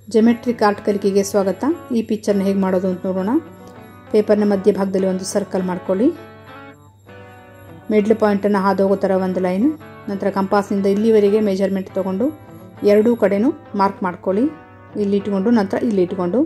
ಜೆಮೆಟ್ರಿ cart ಕಲಿಕೆಗೆ ಸ್ವಾಗತ ಈ ಪಿಕ್ಚರ್ನ ಹೇಗೆ ಮಾಡೋದು ಅಂತ ನೋಡೋಣ ಪೇಪರ್ನ ಮಧ್ಯಭಾಗದಲ್ಲಿ ಒಂದು ಸರ್ಕಲ್ ಮಾಡ್ಕೊಳ್ಳಿ ಮಿಡ್ಲ್ ಪಾಯಿಂಟನ್ನು ಹಾದು ಹೋಗೋ ಥರ ಒಂದು ಲೈನ್ ನಂತರ ಕಂಪಾಸ್ನಿಂದ ಇಲ್ಲಿವರೆಗೆ ಮೆಜರ್ಮೆಂಟ್ ತೊಗೊಂಡು ಎರಡೂ ಕಡೆನೂ ಮಾರ್ಕ್ ಮಾಡ್ಕೊಳ್ಳಿ ಇಲ್ಲಿ ಇಟ್ಕೊಂಡು ನಂತರ ಇಲ್ಲಿ ಇಟ್ಕೊಂಡು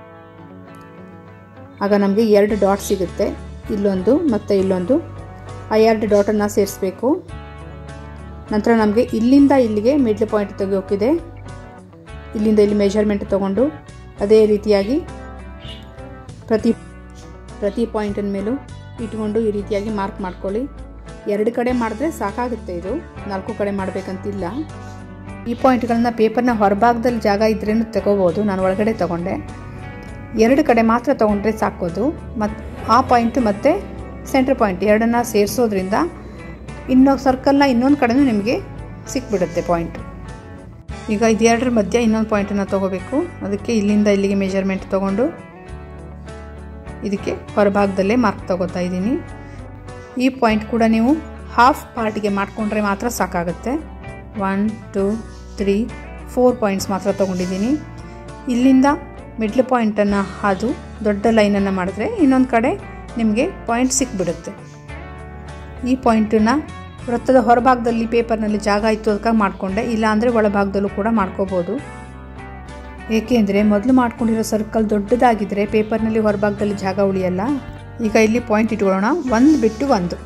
ಆಗ ನಮಗೆ ಎರಡು ಡಾಟ್ ಸಿಗುತ್ತೆ ಇಲ್ಲೊಂದು ಮತ್ತು ಇಲ್ಲೊಂದು ಆ ಎರಡು ಡಾಟನ್ನು ಸೇರಿಸ್ಬೇಕು ನಂತರ ನಮಗೆ ಇಲ್ಲಿಂದ ಇಲ್ಲಿಗೆ ಮಿಡ್ಲ್ ಪಾಯಿಂಟ್ ತೆಗೆಯೋಕಿದೆ ಇಲ್ಲಿಂದ ಇಲ್ಲಿ ಮೆಜರ್ಮೆಂಟ್ ತೊಗೊಂಡು ಅದೇ ರೀತಿಯಾಗಿ ಪ್ರತಿ ಪ್ರತಿ ಪಾಯಿಂಟಿನ ಮೇಲೂ ಇಟ್ಕೊಂಡು ಈ ರೀತಿಯಾಗಿ ಮಾರ್ಕ್ ಮಾಡ್ಕೊಳ್ಳಿ ಎರಡು ಕಡೆ ಮಾಡಿದ್ರೆ ಸಾಕಾಗುತ್ತೆ ಇದು ನಾಲ್ಕು ಕಡೆ ಮಾಡಬೇಕಂತಿಲ್ಲ ಈ ಪಾಯಿಂಟ್ಗಳನ್ನ ಪೇಪರ್ನ ಹೊರಭಾಗದಲ್ಲಿ ಜಾಗ ಇದ್ರೇನು ತಗೋಬೋದು ನಾನು ಒಳಗಡೆ ತೊಗೊಂಡೆ ಎರಡು ಕಡೆ ಮಾತ್ರ ತೊಗೊಂಡ್ರೆ ಸಾಕೋದು ಮತ್ತು ಆ ಪಾಯಿಂಟ್ ಮತ್ತು ಸೆಂಟ್ರ್ ಪಾಯಿಂಟ್ ಎರಡನ್ನ ಸೇರಿಸೋದ್ರಿಂದ ಇನ್ನೊಂದು ಸರ್ಕಲ್ನ ಇನ್ನೊಂದು ಕಡೆನೂ ನಿಮಗೆ ಸಿಕ್ಬಿಡುತ್ತೆ ಪಾಯಿಂಟ್ ಈಗ ಇದೆರಡರ ಮಧ್ಯೆ ಇನ್ನೊಂದು ಪಾಯಿಂಟನ್ನು ತೊಗೋಬೇಕು ಅದಕ್ಕೆ ಇಲ್ಲಿಂದ ಇಲ್ಲಿಗೆ ಮೆಜರ್ಮೆಂಟ್ ತೊಗೊಂಡು ಇದಕ್ಕೆ ಹೊರಭಾಗದಲ್ಲೇ ಮಾರ್ಕ್ ತೊಗೋತಾ ಇದ್ದೀನಿ ಈ ಪಾಯಿಂಟ್ ಕೂಡ ನೀವು ಹಾಫ್ ಪಾರ್ಟಿಗೆ ಮಾಡಿಕೊಂಡ್ರೆ ಮಾತ್ರ ಸಾಕಾಗುತ್ತೆ one two three four points ಮಾತ್ರ ತೊಗೊಂಡಿದ್ದೀನಿ ಇಲ್ಲಿಂದ ಮಿಡ್ಲ್ ಪಾಯಿಂಟನ್ನು ಹಾದು ದೊಡ್ಡ ಲೈನನ್ನು ಮಾಡಿದ್ರೆ ಇನ್ನೊಂದು ಕಡೆ ನಿಮಗೆ ಪಾಯಿಂಟ್ ಸಿಕ್ಬಿಡುತ್ತೆ ಈ ಪಾಯಿಂಟನ್ನು ವೃತ್ತದ ಹೊರಭಾಗದಲ್ಲಿ ಪೇಪರ್ನಲ್ಲಿ ಜಾಗ ಇತ್ತು ಅದಕ್ಕಾಗಿ ಮಾಡಿಕೊಂಡೆ ಇಲ್ಲಾಂದರೆ ಒಳಭಾಗದಲ್ಲೂ ಕೂಡ ಮಾಡ್ಕೋಬೋದು ಏಕೆಂದರೆ ಮೊದಲು ಮಾಡ್ಕೊಂಡಿರೋ ಸರ್ಕಲ್ ದೊಡ್ಡದಾಗಿದ್ದರೆ ಪೇಪರ್ನಲ್ಲಿ ಹೊರಭಾಗದಲ್ಲಿ ಜಾಗ ಉಳಿಯಲ್ಲ ಈಗ ಇಲ್ಲಿ ಪಾಯಿಂಟ್ ಇಟ್ಕೊಳ್ಳೋಣ ಒಂದು ಬಿಟ್ಟು ಒಂದು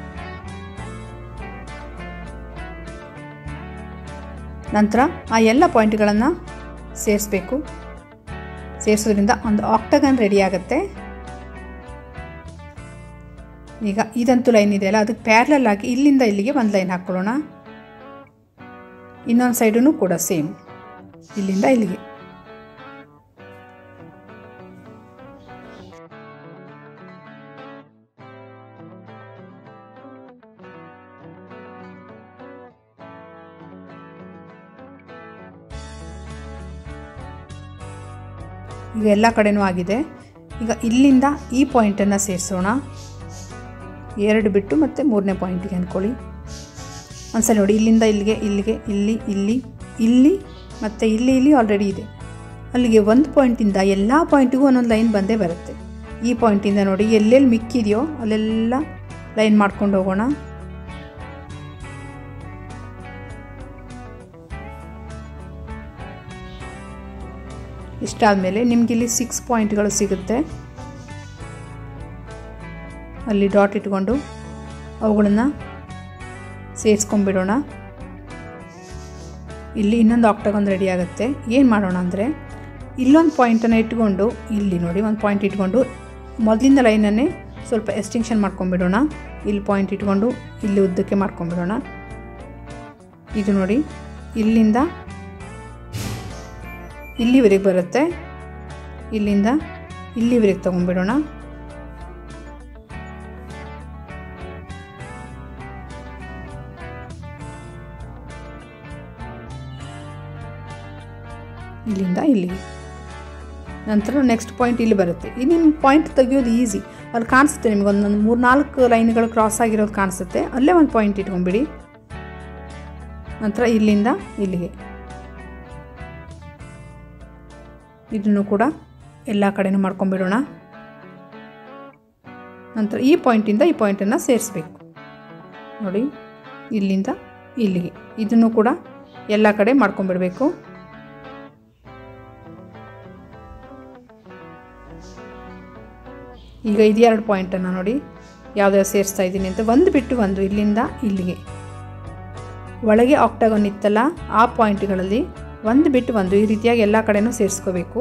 ನಂತರ ಆ ಎಲ್ಲ ಪಾಯಿಂಟ್ಗಳನ್ನು ಸೇರಿಸ್ಬೇಕು ಸೇರಿಸೋದ್ರಿಂದ ಒಂದು ಆಕ್ಟಗನ್ ರೆಡಿ ಆಗುತ್ತೆ ಈಗ ಇದಂತೂ ಲೈನ್ ಇದೆಯಲ್ಲ ಅದಕ್ಕೆ ಪ್ಯಾರಲಲ್ ಆಗಿ ಇಲ್ಲಿಂದ ಇಲ್ಲಿಗೆ ಒಂದು ಲೈನ್ ಹಾಕ್ಕೊಳ್ಳೋಣ ಇನ್ನೊಂದು ಸೈಡೂ ಕೂಡ ಸೇಮ್ ಇಲ್ಲಿಂದ ಇಲ್ಲಿಗೆ ಈಗ ಎಲ್ಲ ಕಡೆನೂ ಆಗಿದೆ ಈಗ ಇಲ್ಲಿಂದ ಈ ಪಾಯಿಂಟನ್ನು ಸೇರಿಸೋಣ ಎರಡು ಬಿಟ್ಟು ಮತ್ತು ಮೂರನೇ ಪಾಯಿಂಟಿಗೆ ಅಂದ್ಕೊಳ್ಳಿ ಒಂದ್ಸಲ ನೋಡಿ ಇಲ್ಲಿಂದ ಇಲ್ಲಿಗೆ ಇಲ್ಲಿಗೆ ಇಲ್ಲಿ ಇಲ್ಲಿ ಇಲ್ಲಿ ಮತ್ತು ಇಲ್ಲಿ ಇಲ್ಲಿ ಆಲ್ರೆಡಿ ಇದೆ ಅಲ್ಲಿಗೆ ಒಂದು ಪಾಯಿಂಟಿಂದ ಎಲ್ಲ ಪಾಯಿಂಟಿಗೂ ಒಂದೊಂದು ಲೈನ್ ಬಂದೇ ಬರುತ್ತೆ ಈ ಪಾಯಿಂಟಿಂದ ನೋಡಿ ಎಲ್ಲೆಲ್ಲಿ ಮಿಕ್ಕಿದೆಯೋ ಅಲ್ಲೆಲ್ಲ ಲೈನ್ ಮಾಡ್ಕೊಂಡು ಹೋಗೋಣ ಇಷ್ಟಾದಮೇಲೆ ನಿಮ್ಗೆ ಇಲ್ಲಿ ಸಿಕ್ಸ್ ಪಾಯಿಂಟ್ಗಳು ಸಿಗುತ್ತೆ ಅಲ್ಲಿ ಡಾಟ್ ಇಟ್ಕೊಂಡು ಅವುಗಳನ್ನು ಸೇರಿಸ್ಕೊಂಡ್ಬಿಡೋಣ ಇಲ್ಲಿ ಇನ್ನೊಂದು ಆಕ್ಟಗೊಂದು ರೆಡಿ ಆಗುತ್ತೆ ಏನು ಮಾಡೋಣ ಅಂದರೆ ಇಲ್ಲೊಂದು ಪಾಯಿಂಟನ್ನು ಇಟ್ಕೊಂಡು ಇಲ್ಲಿ ನೋಡಿ ಒಂದು ಪಾಯಿಂಟ್ ಇಟ್ಕೊಂಡು ಮೊದಲಿಂದ ಲೈನನ್ನೇ ಸ್ವಲ್ಪ ಎಸ್ಟಿಂಕ್ಷನ್ ಮಾಡ್ಕೊಂಬಿಡೋಣ ಇಲ್ಲಿ ಪಾಯಿಂಟ್ ಇಟ್ಕೊಂಡು ಇಲ್ಲಿ ಉದ್ದಕ್ಕೆ ಮಾಡ್ಕೊಂಬಿಡೋಣ ಇದು ನೋಡಿ ಇಲ್ಲಿಂದ ಇಲ್ಲಿವರೆಗೆ ಬರುತ್ತೆ ಇಲ್ಲಿಂದ ಇಲ್ಲಿವರೆಗೆ ತೊಗೊಂಡ್ಬಿಡೋಣ ಇಲ್ಲಿಂದ ಇಲ್ಲಿಗೆ ನಂತರ ನೆಕ್ಸ್ಟ್ ಪಾಯಿಂಟ್ ಇಲ್ಲಿ ಬರುತ್ತೆ ಇದು ನಿಮ್ಮ ಪಾಯಿಂಟ್ ತೆಗಿಯೋದು ಈಸಿ ಅಲ್ಲಿ ಕಾಣಿಸುತ್ತೆ ನಿಮಗೆ ಒಂದೊಂದು ಮೂರು ನಾಲ್ಕು ಲೈನ್ಗಳು ಕ್ರಾಸ್ ಆಗಿರೋದು ಕಾಣಿಸುತ್ತೆ ಅಲ್ಲೇ ಒಂದು ಪಾಯಿಂಟ್ ಇಟ್ಕೊಂಬಿಡಿ ನಂತರ ಇಲ್ಲಿಂದ ಇಲ್ಲಿಗೆ ಇದನ್ನು ಕೂಡ ಎಲ್ಲ ಕಡೆನೂ ಮಾಡ್ಕೊಂಬಿಡೋಣ ನಂತರ ಈ ಪಾಯಿಂಟಿಂದ ಈ ಪಾಯಿಂಟನ್ನು ಸೇರಿಸ್ಬೇಕು ನೋಡಿ ಇಲ್ಲಿಂದ ಇಲ್ಲಿಗೆ ಇದನ್ನು ಕೂಡ ಎಲ್ಲ ಕಡೆ ಮಾಡ್ಕೊಂಬಿಡಬೇಕು ಈಗ ಇದು ಎರಡು ಪಾಯಿಂಟನ್ನು ನೋಡಿ ಯಾವ್ದಾದ್ರು ಸೇರಿಸ್ತಾ ಇದ್ದೀನಿ ಅಂತ ಒಂದು ಬಿಟ್ಟು ಒಂದು ಇಲ್ಲಿಂದ ಇಲ್ಲಿಗೆ ಒಳಗೆ ಆಕ್ಟಗನ್ ಇತ್ತಲ್ಲ ಆ ಪಾಯಿಂಟ್ಗಳಲ್ಲಿ ಒಂದು ಬಿಟ್ಟು ಒಂದು ಈ ರೀತಿಯಾಗಿ ಎಲ್ಲ ಕಡೆನೂ ಸೇರಿಸ್ಕೋಬೇಕು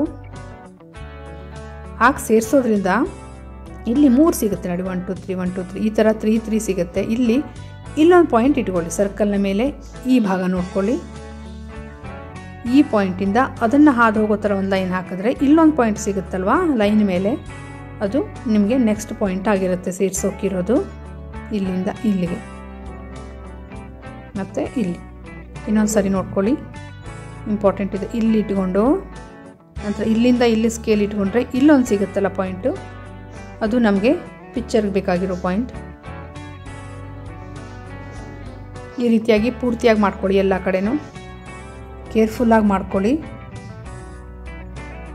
ಹಾಗೆ ಸೇರಿಸೋದ್ರಿಂದ ಇಲ್ಲಿ ಮೂರು ಸಿಗುತ್ತೆ ನೋಡಿ one two three one two three ಈ ಥರ ತ್ರೀ ತ್ರೀ ಸಿಗುತ್ತೆ ಇಲ್ಲಿ ಇಲ್ಲೊಂದು ಪಾಯಿಂಟ್ ಇಟ್ಕೊಳ್ಳಿ ಸರ್ಕಲ್ನ ಮೇಲೆ ಈ ಭಾಗ ನೋಡ್ಕೊಳ್ಳಿ ಈ ಪಾಯಿಂಟಿಂದ ಅದನ್ನು ಹಾದು ಹೋಗೋ ಥರ ಒಂದು ಲೈನ್ ಹಾಕಿದ್ರೆ ಇಲ್ಲೊಂದು ಪಾಯಿಂಟ್ ಸಿಗುತ್ತಲ್ವಾ ಲೈನ್ ಮೇಲೆ ಅದು ನಿಮಗೆ ನೆಕ್ಸ್ಟ್ ಪಾಯಿಂಟ್ ಆಗಿರುತ್ತೆ ಸೇರಿಸೋಕಿರೋದು ಇಲ್ಲಿಂದ ಇಲ್ಲಿಗೆ ಮತ್ತು ಇಲ್ಲಿ ಇನ್ನೊಂದು ಸರಿ ನೋಡ್ಕೊಳ್ಳಿ ಇಂಪಾರ್ಟೆಂಟ್ ಇದೆ ಇಲ್ಲಿ ಇಟ್ಕೊಂಡು ನಂತರ ಇಲ್ಲಿಂದ ಇಲ್ಲಿ ಸ್ಕೇಲ್ ಇಟ್ಕೊಂಡ್ರೆ ಇಲ್ಲೊಂದು ಸಿಗುತ್ತಲ್ಲ ಪಾಯಿಂಟು ಅದು ನಮಗೆ ಪಿಕ್ಚರ್ಗೆ ಬೇಕಾಗಿರೋ ಪಾಯಿಂಟ್ ಈ ರೀತಿಯಾಗಿ ಪೂರ್ತಿಯಾಗಿ ಮಾಡ್ಕೊಳ್ಳಿ ಎಲ್ಲ ಕಡೆನೂ ಕೇರ್ಫುಲ್ಲಾಗಿ ಮಾಡ್ಕೊಳ್ಳಿ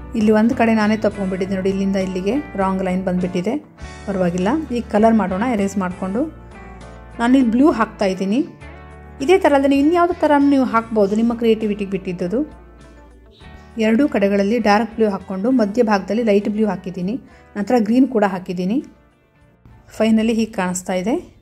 ಇಲ್ಲಿ ಒಂದು ಕಡೆ ನಾನೇ ತಪ್ಕೊಂಡ್ಬಿಟ್ಟಿದ್ದೆ ನೋಡಿ ಇಲ್ಲಿಂದ ಇಲ್ಲಿಗೆ ರಾಂಗ್ ಲೈನ್ ಬಂದುಬಿಟ್ಟಿದೆ ಪರವಾಗಿಲ್ಲ ಈಗ ಕಲರ್ ಮಾಡೋಣ ಎರೇಸ್ ಮಾಡಿಕೊಂಡು ನಾನಿಲ್ಲಿ ಬ್ಲೂ ಹಾಕ್ತಾ ಇದ್ದೀನಿ ಇದೇ ಥರದಲ್ಲಿ ಇನ್ಯಾವುದೇ ಥರ ನೀವು ಹಾಕ್ಬೋದು ನಿಮ್ಮ ಕ್ರಿಯೇಟಿವಿಟಿಗೆ ಬಿಟ್ಟಿದ್ದದು ಎರಡೂ ಕಡೆಗಳಲ್ಲಿ ಡಾರ್ಕ್ ಬ್ಲೂ ಹಾಕ್ಕೊಂಡು ಮಧ್ಯ ಭಾಗದಲ್ಲಿ ಲೈಟ್ ಬ್ಲೂ ಹಾಕಿದ್ದೀನಿ ನಂತರ ಗ್ರೀನ್ ಕೂಡ ಹಾಕಿದ್ದೀನಿ ಫೈನಲಿ ಹೀಗೆ ಕಾಣಿಸ್ತಾ ಇದೆ